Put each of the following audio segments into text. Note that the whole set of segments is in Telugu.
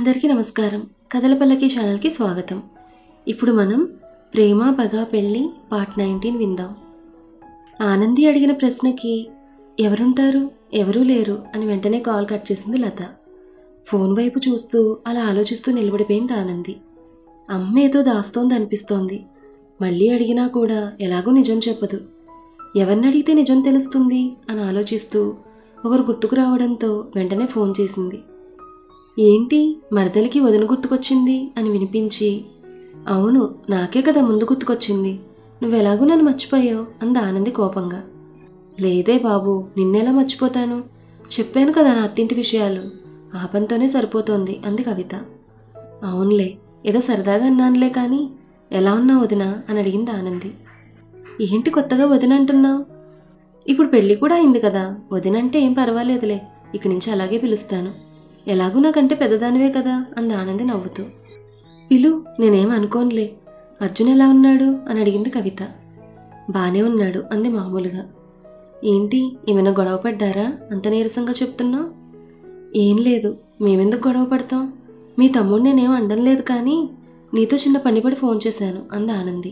అందరికీ నమస్కారం కథల పల్లకి ఛానల్కి స్వాగతం ఇప్పుడు మనం ప్రేమ పగ పెళ్ళి పార్ట్ నైన్టీన్ విందాం ఆనంది అడిగిన ప్రశ్నకి ఎవరుంటారు ఎవరూ లేరు అని వెంటనే కాల్ కట్ చేసింది లత ఫోన్ వైపు చూస్తూ అలా ఆలోచిస్తూ నిలబడిపోయింది ఆనంది అమ్మ ఏదో దాస్తోంది అనిపిస్తోంది మళ్ళీ అడిగినా కూడా ఎలాగో నిజం చెప్పదు ఎవరిని అడిగితే నిజం తెలుస్తుంది అని ఆలోచిస్తూ ఒకరు గుర్తుకు రావడంతో వెంటనే ఫోన్ చేసింది ఏంటి మరదలికి వదిన గుర్తుకొచ్చింది అని వినిపించి అవును నాకే కదా ముందు గుర్తుకొచ్చింది నువ్వెలాగూ నన్ను మర్చిపోయావు అంది ఆనంది కోపంగా లేదే బాబు నిన్నెలా మర్చిపోతాను చెప్పాను కదా నా అత్తింటి విషయాలు ఆ పనితోనే సరిపోతోంది అంది కవిత అవునులే ఏదో సరదాగా అన్నానులే కానీ ఎలా ఉన్నావు వదిన అని అడిగింది ఆనంది ఏంటి కొత్తగా వదిన అంటున్నావు ఇప్పుడు పెళ్ళి కూడా అయింది కదా వదినంటే ఏం పర్వాలేదులే ఇక నుంచి అలాగే పిలుస్తాను ఎలాగూ నాకంటే పెద్దదానివే కదా అంది ఆనంది నవ్వుతూ పిలు నేనేం అనుకోనులే అర్జున్ ఎలా ఉన్నాడు అని అడిగింది కవిత బానే ఉన్నాడు అంది మామూలుగా ఏంటి ఏమైనా గొడవ పడ్డారా అంత నీరసంగా చెప్తున్నావు ఏం లేదు మేమెందుకు గొడవ పడతాం మీ తమ్ముడు నేనేం అండం లేదు కానీ నీతో చిన్న పనిపడి ఫోన్ చేశాను అంది ఆనంది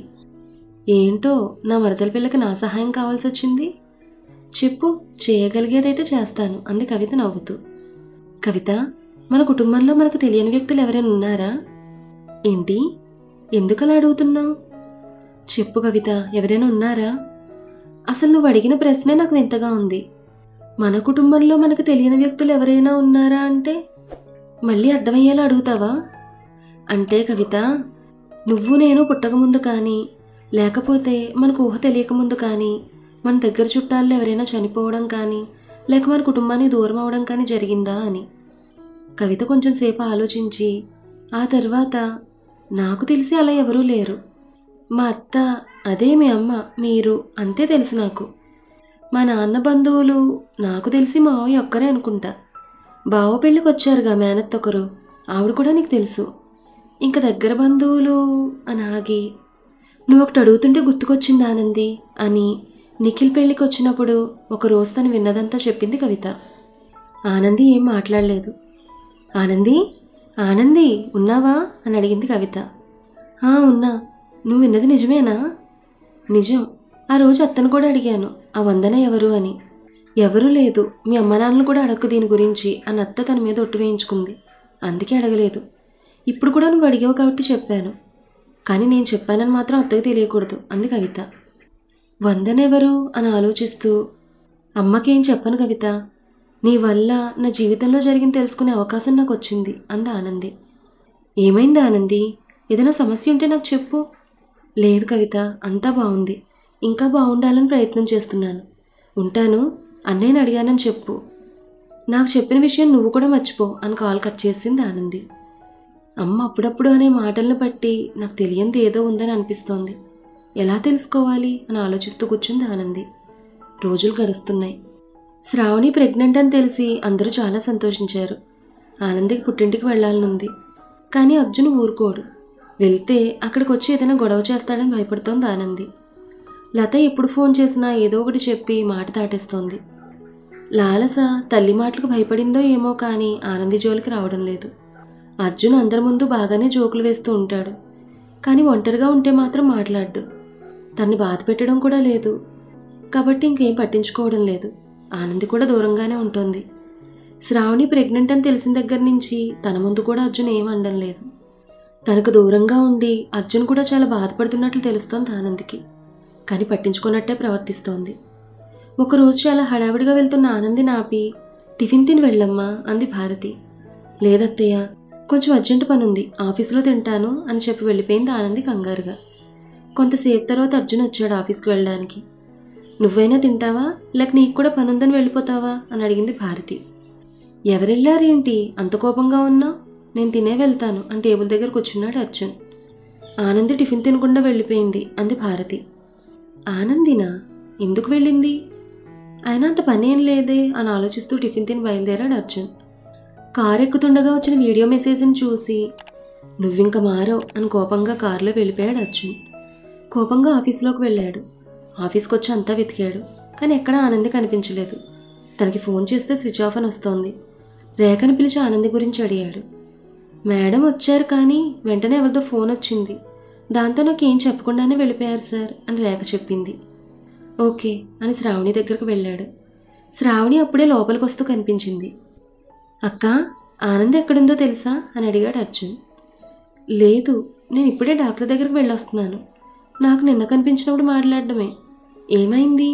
ఏంటో నా మరదల పిల్లకి నా సహాయం కావాల్సి వచ్చింది చెప్పు చేయగలిగేదైతే చేస్తాను అంది కవిత నవ్వుతూ కవిత మన కుటుంబంలో మనకు తెలియని వ్యక్తులు ఎవరైనా ఉన్నారా ఏంటి ఎందుకలా అడుగుతున్నావు చెప్పు కవిత ఎవరైనా ఉన్నారా అసలు నువ్వు అడిగిన ప్రశ్నే నాకు వింతగా ఉంది మన కుటుంబంలో మనకు తెలియని వ్యక్తులు ఎవరైనా ఉన్నారా అంటే మళ్ళీ అర్థమయ్యేలా అడుగుతావా అంటే కవిత నువ్వు నేను పుట్టకముందు కానీ లేకపోతే మనకు ఊహ తెలియకముందు కానీ మన దగ్గర చుట్టాల్లో ఎవరైనా చనిపోవడం కానీ లేక మన కుటుంబానికి దూరం అవడం కానీ జరిగిందా అని కవిత కొంచెం సేపు ఆలోచించి ఆ తర్వాత నాకు తెలిసి అలా ఎవరూ లేరు మా అత్త అదే మీ అమ్మ మీరు అంతే తెలుసు నాకు మా నాన్న బంధువులు నాకు తెలిసి మా మావయ్య ఒక్కరే అనుకుంటా బావ పెళ్ళికి వచ్చారుగా మేనత్ ఒకరు ఆవిడ కూడా నీకు తెలుసు ఇంకా దగ్గర బంధువులు అని ఆగి నువ్వు ఒకటి అడుగుతుంటే గుర్తుకొచ్చింది ఆనంది అని నిఖిల్ పెళ్ళికి వచ్చినప్పుడు ఒక రోజు తను విన్నదంతా చెప్పింది కవిత ఆనంది ఏం మాట్లాడలేదు ఆనంది ఆనంది ఉన్నావా అని అడిగింది కవిత "ఆ, ఉన్నా నువ్వు విన్నది నిజమేనా నిజం ఆ రోజు అత్తను కూడా అడిగాను ఆ వందన ఎవరు అని ఎవరూ లేదు మీ అమ్మ నాన్నలు కూడా అడగకు దీని గురించి అని అత్త తన మీద ఒట్టు వేయించుకుంది అందుకే అడగలేదు ఇప్పుడు కూడా నువ్వు అడిగావు కాబట్టి చెప్పాను కానీ నేను చెప్పానని మాత్రం అత్తకు తెలియకూడదు అంది కవిత వందనెవరు అని ఆలోచిస్తూ అమ్మకేం చెప్పను కవిత నీ వల్ల నా జీవితంలో జరిగింది తెలుసుకునే అవకాశం నాకు వచ్చింది అంది ఆనంది ఏమైంది ఆనంది ఏదైనా సమస్య ఉంటే నాకు చెప్పు లేదు కవిత అంతా బాగుంది ఇంకా బాగుండాలని ప్రయత్నం చేస్తున్నాను ఉంటాను అన్నయ్యని అడిగానని చెప్పు నాకు చెప్పిన విషయం నువ్వు కూడా మర్చిపో అని కాల్ కట్ చేసింది ఆనంది అమ్మ అప్పుడప్పుడు అనే మాటలను బట్టి నాకు తెలియంది ఏదో ఉందని అనిపిస్తోంది ఎలా తెలుసుకోవాలి అని ఆలోచిస్తూ కూర్చుంది ఆనంది రోజులు గడుస్తున్నాయి శ్రావణి ప్రెగ్నెంట్ అని తెలిసి అందరూ చాలా సంతోషించారు ఆనందికి పుట్టింటికి వెళ్ళాలనుంది కానీ అర్జున్ ఊరుకోడు వెళ్తే అక్కడికి వచ్చి ఏదైనా గొడవ చేస్తాడని భయపడుతోంది ఆనంది లత ఎప్పుడు ఫోన్ చేసినా ఏదో ఒకటి చెప్పి మాట దాటేస్తోంది లాలస తల్లి మాటలకు భయపడిందో ఏమో కానీ ఆనంది జోలికి రావడం లేదు అర్జున్ అందరి ముందు బాగానే జోకులు వేస్తూ ఉంటాడు కానీ ఒంటరిగా ఉంటే మాత్రం మాట్లాడ్డు తన్ని బాధ పెట్టడం కూడా లేదు కాబట్టి ఇంకేం పట్టించుకోవడం లేదు ఆనంది కూడా దూరంగానే ఉంటుంది శ్రావణి ప్రెగ్నెంట్ అని తెలిసిన దగ్గర నుంచి తన ముందు కూడా అర్జున్ ఏం అనడం లేదు తనకు దూరంగా ఉండి అర్జున్ కూడా చాలా బాధపడుతున్నట్లు తెలుస్తోంది ఆనందికి కానీ పట్టించుకున్నట్టే ప్రవర్తిస్తోంది ఒకరోజు చాలా హడావిడిగా వెళ్తున్న ఆనంది నాపి టిఫిన్ తిని వెళ్ళమ్మా అంది భారతి లేదత్తయ్య కొంచెం అర్జెంట్ పని ఉంది ఆఫీసులో తింటాను అని చెప్పి వెళ్ళిపోయింది ఆనంది కంగారుగా కొంతసేపు తర్వాత అర్జున్ వచ్చాడు ఆఫీస్కి వెళ్ళడానికి నువ్వైనా తింటావా లేక నీకు కూడా పని ఉందని వెళ్ళిపోతావా అని అడిగింది భారతి ఎవరెళ్ళారేంటి అంత కోపంగా ఉన్నావు నేను తినే వెళ్తాను అని టేబుల్ దగ్గర కూర్చున్నాడు అర్జున్ ఆనంది టిఫిన్ తినకుండా వెళ్ళిపోయింది అంది భారతి ఆనందినా ఎందుకు వెళ్ళింది అయినా అంత పని ఏం లేదే అని ఆలోచిస్తూ టిఫిన్ తిని బయలుదేరాడు అర్జున్ కారు ఎక్కుతుండగా వచ్చిన వీడియో మెసేజ్ని చూసి నువ్వింక మారో అని కోపంగా కారులో వెళ్ళిపోయాడు అర్జున్ కోపంగా ఆఫీస్లోకి వెళ్ళాడు ఆఫీస్కి వచ్చి అంతా వెతికాడు కానీ ఎక్కడా ఆనంది కనిపించలేదు తనకి ఫోన్ చేస్తే స్విచ్ ఆఫ్ అని వస్తోంది రేఖను పిలిచి ఆనంది గురించి అడిగాడు మేడం వచ్చారు కానీ వెంటనే ఎవరిదో ఫోన్ వచ్చింది దాంతో నాకేం చెప్పకుండానే వెళ్ళిపోయారు సార్ అని రేఖ చెప్పింది ఓకే అని శ్రావణి దగ్గరకు వెళ్ళాడు శ్రావణి అప్పుడే లోపలికి వస్తూ కనిపించింది అక్క ఆనంద్ ఎక్కడుందో తెలుసా అని అడిగాడు అర్జున్ లేదు నేను ఇప్పుడే డాక్టర్ దగ్గరికి వెళ్ళొస్తున్నాను నాకు నిన్న కనిపించినప్పుడు మాట్లాడడమే ఏమైంది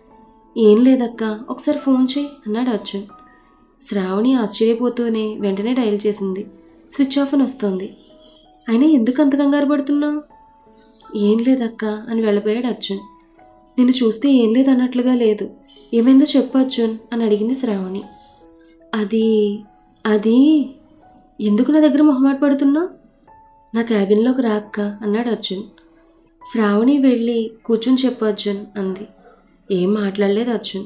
ఏం లేదక్క ఒకసారి ఫోన్ చేయి అన్నాడు అర్జున్ శ్రావణి ఆశ్చర్యపోతూనే వెంటనే డయల్ చేసింది స్విచ్ ఆఫ్ అని వస్తోంది అయినా ఎందుకు అంత కంగారు పడుతున్నావు ఏం లేదక్క అని వెళ్ళిపోయాడు అర్జున్ నిన్ను చూస్తే ఏం లేదు అన్నట్లుగా లేదు ఏమైందో చెప్పు అర్జున్ అని అడిగింది శ్రావణి అది అది ఎందుకు నా దగ్గర మొహమాట పడుతున్నావు నా క్యాబిన్లోకి రాక్క అన్నాడు అర్జున్ శ్రావణి వెళ్ళి కూర్చుని చెప్పు అర్జున్ అంది ఏం మాట్లాడలేదు అర్జున్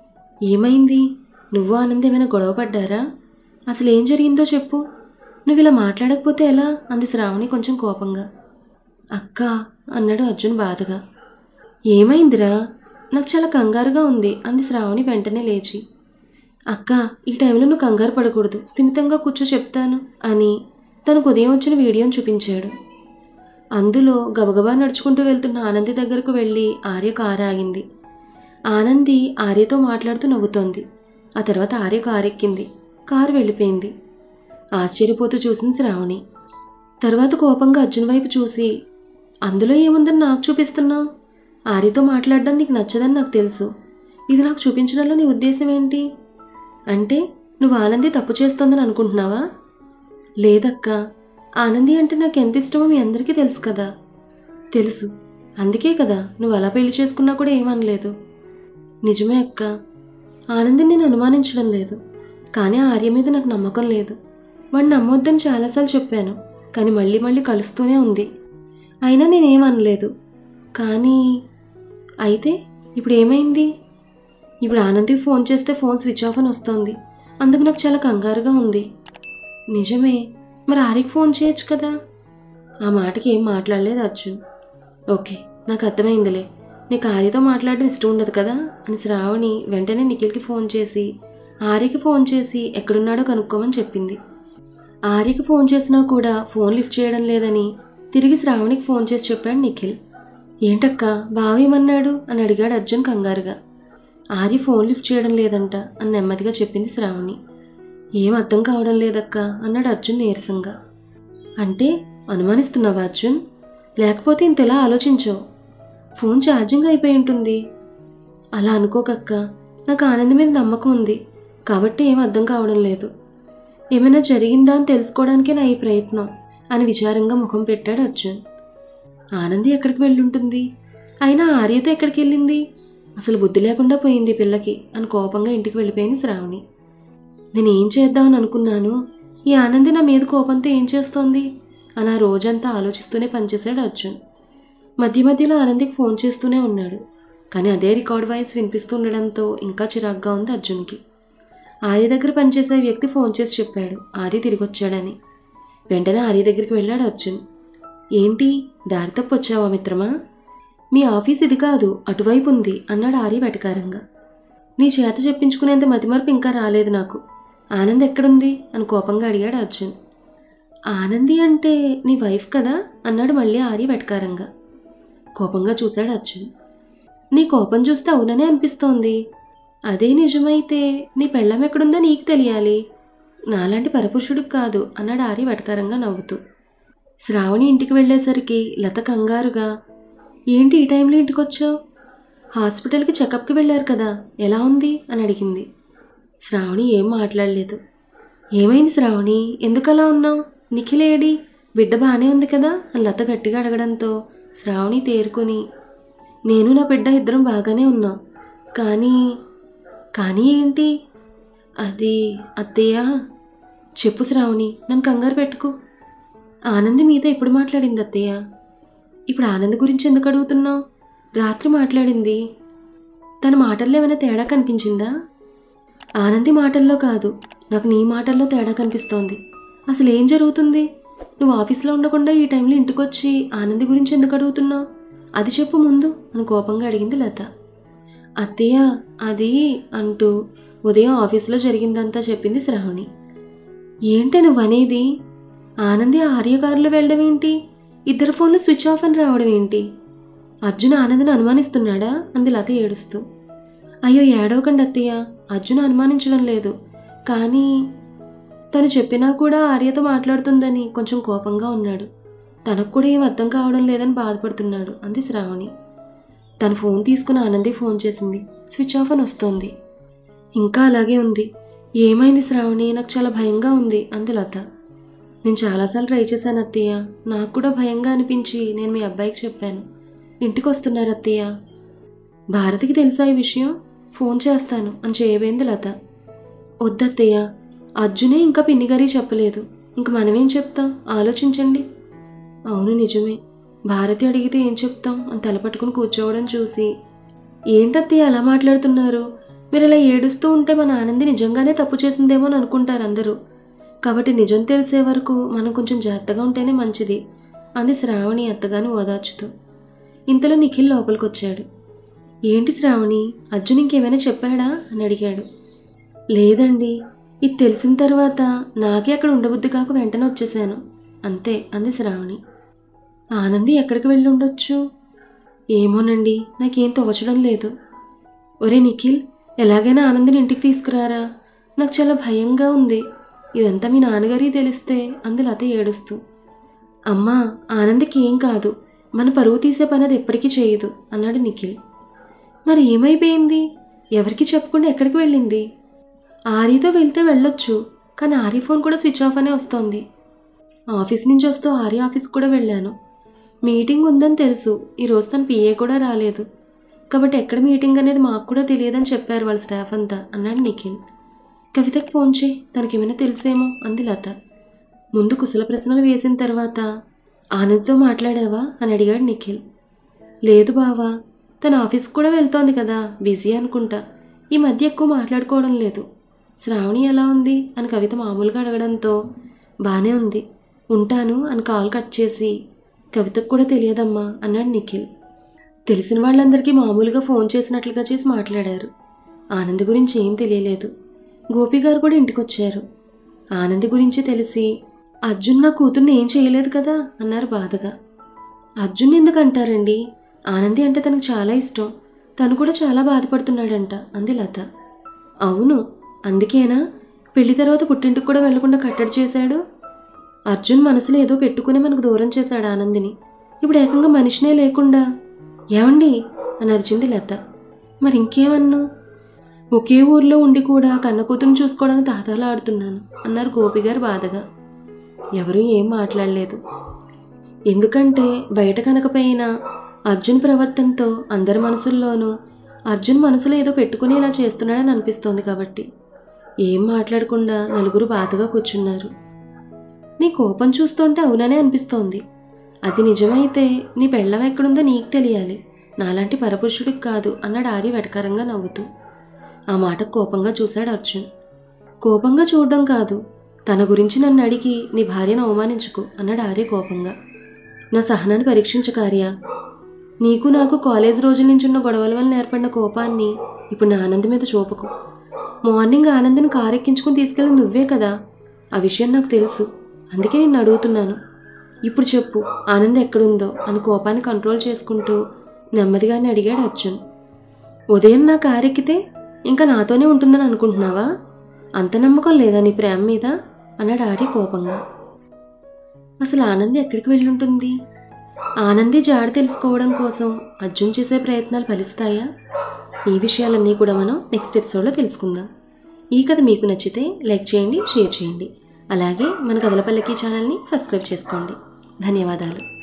ఏమైంది నువ్వు ఆనంద్ ఏమైనా గొడవ పడ్డారా అసలు ఏం జరిగిందో చెప్పు నువ్వు ఇలా మాట్లాడకపోతే ఎలా అంది శ్రావణి కొంచెం కోపంగా అక్క అన్నాడు అర్జున్ బాధగా ఏమైందిరా నాకు చాలా కంగారుగా ఉంది అంది శ్రావణి వెంటనే లేచి అక్క ఈ టైంలో నువ్వు కంగారు పడకూడదు స్థిమితంగా కూర్చో చెప్తాను అని తనకు ఉదయం వచ్చిన వీడియోని చూపించాడు అందులో గబగబా నడుచుకుంటూ వెళ్తున్న ఆనంది దగ్గరకు వెళ్ళి ఆర్య కారు ఆగింది ఆనంది ఆర్యతో మాట్లాడుతూ నవ్వుతోంది ఆ తర్వాత ఆర్య కారు ఎక్కింది కారు వెళ్ళిపోయింది ఆశ్చర్యపోతూ చూసింది శ్రావణి తర్వాత కోపంగా అర్జున్ వైపు చూసి అందులో ఏముందని నాకు చూపిస్తున్నావు ఆర్యతో మాట్లాడడం నీకు నచ్చదని నాకు తెలుసు ఇది నాకు చూపించడంలో నీ ఉద్దేశం ఏంటి అంటే నువ్వు ఆనంది తప్పు చేస్తోందని అనుకుంటున్నావా లేదక్క ఆనంది అంటే నాకు ఎంత ఇష్టమో మీ అందరికీ తెలుసు కదా తెలుసు అందుకే కదా నువ్వు అలా పెళ్లి చేసుకున్నా కూడా ఏమనలేదు నిజమే అక్క ఆనందిని నేను అనుమానించడం లేదు కానీ ఆర్య మీద నాకు నమ్మకం లేదు వాడిని నమ్మొద్దని చాలాసార్లు చెప్పాను కానీ మళ్ళీ మళ్ళీ కలుస్తూనే ఉంది అయినా నేనేం అనలేదు కానీ అయితే ఇప్పుడు ఏమైంది ఇప్పుడు ఆనందికి ఫోన్ చేస్తే ఫోన్ స్విచ్ ఆఫ్ అని వస్తోంది అందుకు నాకు చాలా కంగారుగా ఉంది నిజమే మరి ఆర్యకి ఫోన్ చేయొచ్చు కదా ఆ మాటకి ఏం మాట్లాడలేదు అర్జున్ ఓకే నాకు అర్థమైందిలే నీకు ఆర్యతో మాట్లాడడం ఇష్టం ఉండదు కదా అని శ్రావణి వెంటనే నిఖిల్కి ఫోన్ చేసి ఆర్యకి ఫోన్ చేసి ఎక్కడున్నాడో కనుక్కోమని చెప్పింది ఆర్యకి ఫోన్ చేసినా కూడా ఫోన్ లిఫ్ట్ చేయడం లేదని తిరిగి శ్రావణికి ఫోన్ చేసి చెప్పాడు నిఖిల్ ఏంటక్క బావేమన్నాడు అని అడిగాడు అర్జున్ కంగారుగా ఆర్య ఫోన్ లిఫ్ట్ చేయడం లేదంట అని నెమ్మదిగా చెప్పింది శ్రావణి ఏం అర్థం కావడం లేదక్క అన్నాడు అర్జున్ నీరసంగా అంటే అనుమానిస్తున్నావా అర్జున్ లేకపోతే ఇంతలా ఆలోచించో ఫోన్ ఛార్జింగ్ అయిపోయి ఉంటుంది అలా అనుకోకక్క నాకు ఆనందం మీద నమ్మకం ఉంది కాబట్టి ఏం అర్థం కావడం లేదు ఏమైనా జరిగిందా అని తెలుసుకోవడానికే నా ఈ ప్రయత్నం అని విచారంగా ముఖం పెట్టాడు అర్జున్ ఆనంది ఎక్కడికి వెళ్ళుంటుంది అయినా ఆర్యతో ఎక్కడికి వెళ్ళింది అసలు బుద్ధి లేకుండా పోయింది ఈ పిల్లకి అని కోపంగా ఇంటికి వెళ్ళిపోయింది శ్రావణి నేను ఏం చేద్దామని అనుకున్నాను ఈ ఆనంది నా మీద కోపంతో ఏం చేస్తోంది అని ఆ రోజంతా ఆలోచిస్తూనే పనిచేశాడు అర్జున్ మధ్య మధ్యలో ఆనందికి ఫోన్ చేస్తూనే ఉన్నాడు కానీ అదే రికార్డ్ వాయిస్ వినిపిస్తూ ఉండడంతో ఇంకా చిరాగ్గా ఉంది అర్జున్కి ఆర్య దగ్గర పనిచేసే వ్యక్తి ఫోన్ చేసి చెప్పాడు ఆర్య తిరిగి వచ్చాడని వెంటనే ఆర్య దగ్గరికి వెళ్ళాడు అర్జున్ ఏంటి దారి తప్పు వచ్చావా మిత్రమా మీ ఆఫీస్ ఇది కాదు అటువైపు ఉంది అన్నాడు ఆర్య వెటకారంగా నీ చేత చెప్పించుకునేంత మతిమరుపు ఇంకా రాలేదు నాకు ఆనంద్ ఎక్కడుంది అని కోపంగా అడిగాడు అర్జున్ ఆనంది అంటే నీ వైఫ్ కదా అన్నాడు మళ్ళీ ఆర్య వెటకారంగా కోపంగా చూశాడు అర్జున్ నీ కోపం చూస్తే అవుననే అనిపిస్తోంది అదే నిజమైతే నీ పెళ్ళం ఎక్కడుందో నీకు తెలియాలి నాలాంటి పరపురుషుడికి కాదు అన్నాడు ఆర్య వెటకారంగా నవ్వుతూ శ్రావణి ఇంటికి వెళ్ళేసరికి లత కంగారుగా ఏంటి ఈ టైంలో ఇంటికి వచ్చావు హాస్పిటల్కి చెకప్కి వెళ్ళారు కదా ఎలా ఉంది అని అడిగింది శ్రావణి ఏం మాట్లాడలేదు ఏమైంది శ్రావణి ఎందుకు అలా ఉన్నావు నిఖిలేడి బిడ్డ బాగానే ఉంది కదా అని లత గట్టిగా అడగడంతో శ్రావణి తేరుకొని నేను నా బిడ్డ ఇద్దరం బాగానే ఉన్నాం కానీ కానీ ఏంటి అది అత్తయ్య చెప్పు శ్రావణి నన్ను కంగారు పెట్టుకో ఆనంది మీతో ఎప్పుడు మాట్లాడింది అత్తయ్య ఇప్పుడు ఆనంద్ గురించి ఎందుకు అడుగుతున్నావు రాత్రి మాట్లాడింది తన మాటల్లో ఏమైనా తేడా కనిపించిందా ఆనంది మాటల్లో కాదు నాకు నీ మాటల్లో తేడా కనిపిస్తోంది అసలు ఏం జరుగుతుంది నువ్వు ఆఫీస్లో ఉండకుండా ఈ టైంలో ఇంటికొచ్చి ఆనంది గురించి ఎందుకు అడుగుతున్నావు అది చెప్పు ముందు అని కోపంగా అడిగింది లత అత్తయ్య అది అంటూ ఉదయం ఆఫీస్లో జరిగిందంతా చెప్పింది శ్రావణి ఏంటి నువ్వు అనేది ఆనంది ఆర్య కారులో వెళ్ళడం ఏంటి ఇద్దరు ఫోన్లు స్విచ్ ఆఫ్ అని రావడం ఏంటి అర్జున్ ఆనందిని అనుమానిస్తున్నాడా అంది లత ఏడుస్తూ అయ్యో ఏడవకండి అత్తయ్య అర్జున్ అనుమానించడం లేదు కానీ తను చెప్పినా కూడా ఆర్యతో మాట్లాడుతుందని కొంచెం కోపంగా ఉన్నాడు తనకు కూడా ఏం అర్థం కావడం లేదని బాధపడుతున్నాడు అంది శ్రావణి తన ఫోన్ తీసుకుని ఆనంది ఫోన్ చేసింది స్విచ్ ఆఫ్ అని వస్తోంది ఇంకా అలాగే ఉంది ఏమైంది శ్రావణి నాకు చాలా భయంగా ఉంది అంది లత నేను చాలాసార్లు ట్రై చేశాను అత్తయ్య నాకు కూడా భయంగా అనిపించి నేను మీ అబ్బాయికి చెప్పాను ఇంటికి వస్తున్నారు అత్తయ్య భారతికి తెలుసా ఈ విషయం ఫోన్ చేస్తాను అని చేయబోయింది లత వద్దత్తయ్య అర్జునే ఇంకా పిన్నిగారి చెప్పలేదు ఇంక మనమేం చెప్తాం ఆలోచించండి అవును నిజమే భారతి అడిగితే ఏం చెప్తాం అని తలపట్టుకుని కూర్చోవడం చూసి ఏంటత్తయ్య అలా మాట్లాడుతున్నారు మీరు ఇలా ఏడుస్తూ ఉంటే మన ఆనంది నిజంగానే తప్పు చేసిందేమో అని అనుకుంటారు అందరూ కాబట్టి నిజం తెలిసే వరకు మనం కొంచెం జాగ్రత్తగా ఉంటేనే మంచిది అంది శ్రావణి అత్తగాని ఓదార్చుతూ ఇంతలో నిఖిల్ లోపలికొచ్చాడు ఏంటి శ్రావణి అర్జున్ ఇంకేమైనా చెప్పాడా అని అడిగాడు లేదండి ఇది తెలిసిన తర్వాత నాకే అక్కడ ఉండబుద్ధి కాక వెంటనే వచ్చేసాను అంతే అంది శ్రావణి ఆనంది ఎక్కడికి వెళ్ళి ఉండొచ్చు ఏమోనండి నాకేం తోచడం లేదు ఒరే నిఖిల్ ఎలాగైనా ఆనందిని ఇంటికి తీసుకురారా నాకు చాలా భయంగా ఉంది ఇదంతా మీ నాన్నగారికి తెలిస్తే అంది లత ఏడుస్తూ అమ్మా ఆనందికి ఏం కాదు మన పరువు తీసే పని అది ఎప్పటికీ చేయదు అన్నాడు నిఖిల్ మరి ఏమైపోయింది ఎవరికి చెప్పకుండా ఎక్కడికి వెళ్ళింది ఆర్యతో వెళ్తే వెళ్ళొచ్చు కానీ ఆర్య ఫోన్ కూడా స్విచ్ ఆఫ్ అనే వస్తోంది ఆఫీస్ నుంచి వస్తూ ఆర్య ఆఫీస్కి కూడా వెళ్ళాను మీటింగ్ ఉందని తెలుసు ఈరోజు తన పిఏ కూడా రాలేదు కాబట్టి ఎక్కడ మీటింగ్ అనేది మాకు కూడా తెలియదని చెప్పారు వాళ్ళ స్టాఫ్ అంతా అన్నాడు నిఖిల్ కవితకు ఫోన్ చేయి తనకేమైనా తెలుసేమో అంది లత ముందు కుశల ప్రశ్నలు వేసిన తర్వాత ఆనంద్తో మాట్లాడావా అని అడిగాడు నిఖిల్ లేదు బావా తన ఆఫీస్కి కూడా వెళ్తోంది కదా బిజీ అనుకుంటా ఈ మధ్య ఎక్కువ మాట్లాడుకోవడం లేదు శ్రావణి ఎలా ఉంది అని కవిత మామూలుగా అడగడంతో బానే ఉంది ఉంటాను అని కాల్ కట్ చేసి కవితకు కూడా తెలియదమ్మా అన్నాడు నిఖిల్ తెలిసిన వాళ్ళందరికీ మామూలుగా ఫోన్ చేసినట్లుగా చేసి మాట్లాడారు ఆనంద్ గురించి ఏం తెలియలేదు గోపి గారు కూడా ఇంటికొచ్చారు ఆనంద్ గురించి తెలిసి అర్జున్ నా కూతుర్ని ఏం చేయలేదు కదా అన్నారు బాధగా అర్జున్ ఎందుకు అంటారండి ఆనంది అంటే తనకు చాలా ఇష్టం తను కూడా చాలా బాధపడుతున్నాడంట అంది లత అవును అందుకేనా పెళ్లి తర్వాత పుట్టింటికి కూడా వెళ్లకుండా కట్టడి చేశాడు అర్జున్ మనసులో ఏదో పెట్టుకుని మనకు దూరం చేశాడు ఆనందిని ఇప్పుడు ఏకంగా మనిషినే లేకుండా ఏమండి అని అరిచింది లత మరి ఇంకేమన్నా ఒకే ఊర్లో ఉండి కూడా కన్న కూతురుని చూసుకోవడానికి తాతాలాడుతున్నాను అన్నారు గోపి గారు బాధగా ఎవరూ ఏం మాట్లాడలేదు ఎందుకంటే బయట కనకపోయినా అర్జున్ ప్రవర్తనతో అందరి మనసుల్లోనూ అర్జున్ మనసులో ఏదో పెట్టుకుని ఇలా చేస్తున్నాడని అనిపిస్తోంది కాబట్టి ఏం మాట్లాడకుండా నలుగురు బాధగా కూర్చున్నారు నీ కోపం చూస్తుంటే అవుననే అనిపిస్తోంది అది నిజమైతే నీ పెళ్ళం ఎక్కడుందో నీకు తెలియాలి నాలాంటి పరపురుషుడికి కాదు అన్నాడు ఆర్య వెటకారంగా నవ్వుతూ ఆ మాట కోపంగా చూశాడు అర్జున్ కోపంగా చూడడం కాదు తన గురించి నన్ను అడిగి నీ భార్యను అవమానించుకు అన్నాడు ఆర్య కోపంగా నా సహనాన్ని పరీక్షించకార్య నీకు నాకు కాలేజ్ రోజుల నుంచి ఉన్న గొడవల వల్ల ఏర్పడిన కోపాన్ని ఇప్పుడు నా ఆనందం మీద చూపకు మార్నింగ్ ఆనందిని కారు ఎక్కించుకుని తీసుకెళ్ళి నువ్వే కదా ఆ విషయం నాకు తెలుసు అందుకే నిన్ను అడుగుతున్నాను ఇప్పుడు చెప్పు ఆనంద్ ఎక్కడుందో అని కోపాన్ని కంట్రోల్ చేసుకుంటూ నెమ్మదిగానే అడిగాడు అర్జున్ ఉదయం నా కారు ఎక్కితే ఇంకా నాతోనే ఉంటుందని అనుకుంటున్నావా అంత నమ్మకం లేదా నీ ప్రేమ మీద అన్నాడు ఆర్య కోపంగా అసలు ఆనంది ఎక్కడికి వెళ్ళుంటుంది ఆనంది జాడ తెలుసుకోవడం కోసం అర్జున్ చేసే ప్రయత్నాలు ఫలిస్తాయా ఈ విషయాలన్నీ కూడా మనం నెక్స్ట్ ఎపిసోడ్లో తెలుసుకుందాం ఈ కథ మీకు నచ్చితే లైక్ చేయండి షేర్ చేయండి అలాగే మన కథలపల్లకి ఛానల్ని సబ్స్క్రైబ్ చేసుకోండి ధన్యవాదాలు